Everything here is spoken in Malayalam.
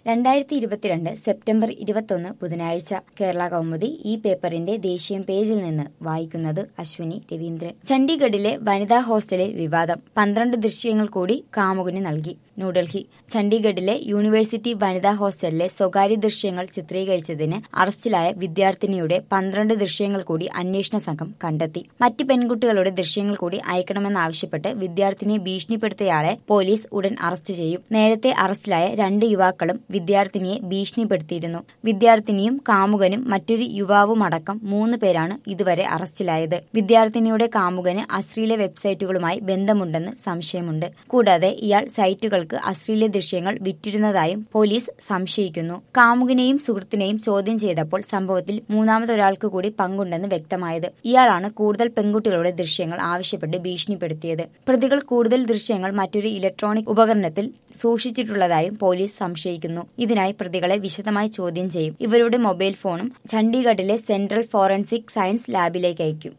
രണ്ടായിരത്തി ഇരുപത്തിരണ്ട് സെപ്റ്റംബർ ഇരുപത്തൊന്ന് ബുധനാഴ്ച കേരള കൗമുദി ഈ പേപ്പറിന്റെ ദേശീയ പേജിൽ നിന്ന് വായിക്കുന്നത് അശ്വിനി രവീന്ദ്രൻ ചണ്ഡീഗഡിലെ വനിതാ ഹോസ്റ്റലിൽ വിവാദം പന്ത്രണ്ട് ദൃശ്യങ്ങൾ കൂടി കാമുകിന് നൽകി ന്യൂഡൽഹി ചണ്ഡീഗഡിലെ യൂണിവേഴ്സിറ്റി വനിതാ ഹോസ്റ്റലിലെ സ്വകാര്യ ദൃശ്യങ്ങൾ ചിത്രീകരിച്ചതിന് അറസ്റ്റിലായ വിദ്യാർത്ഥിനിയുടെ പന്ത്രണ്ട് ദൃശ്യങ്ങൾ കൂടി അന്വേഷണ സംഘം കണ്ടെത്തി മറ്റ് പെൺകുട്ടികളുടെ ദൃശ്യങ്ങൾ കൂടി അയക്കണമെന്നാവശ്യപ്പെട്ട് വിദ്യാർത്ഥിനിയെ ഭീഷണിപ്പെടുത്തിയയാളെ പോലീസ് ഉടൻ അറസ്റ്റ് ചെയ്യും നേരത്തെ അറസ്റ്റിലായ രണ്ട് യുവാക്കളും വിദ്യാർത്ഥിനിയെ ഭീഷണിപ്പെടുത്തിയിരുന്നു വിദ്യാർത്ഥിനിയും കാമുകനും മറ്റൊരു യുവാവുമടക്കം മൂന്ന് പേരാണ് ഇതുവരെ അറസ്റ്റിലായത് വിദ്യാർത്ഥിനിയുടെ കാമുകന് അശ്ലീല വെബ്സൈറ്റുകളുമായി ബന്ധമുണ്ടെന്ന് സംശയമുണ്ട് കൂടാതെ ഇയാൾ സൈറ്റുകൾക്ക് അശ്ലീല ദൃശ്യങ്ങൾ വിറ്റിരുന്നതായും പോലീസ് സംശയിക്കുന്നു കാമുകനെയും സുഹൃത്തിനെയും ചോദ്യം ചെയ്തപ്പോൾ സംഭവത്തിൽ മൂന്നാമതൊരാൾക്ക് കൂടി പങ്കുണ്ടെന്ന് വ്യക്തമായത് ഇയാളാണ് കൂടുതൽ പെൺകുട്ടികളുടെ ദൃശ്യങ്ങൾ ആവശ്യപ്പെട്ട് ഭീഷണിപ്പെടുത്തിയത് പ്രതികൾ കൂടുതൽ ദൃശ്യങ്ങൾ മറ്റൊരു ഇലക്ട്രോണിക് ഉപകരണത്തിൽ സൂക്ഷിച്ചിട്ടുള്ളതായും പോലീസ് സംശയിക്കുന്നു ഇതിനായി പ്രതികളെ വിശദമായി ചോദ്യം ചെയ്യും ഇവരുടെ മൊബൈൽ ഫോണും ചണ്ഡീഗഡിലെ സെൻട്രൽ ഫോറൻസിക് സയൻസ് ലാബിലേക്ക് അയക്കും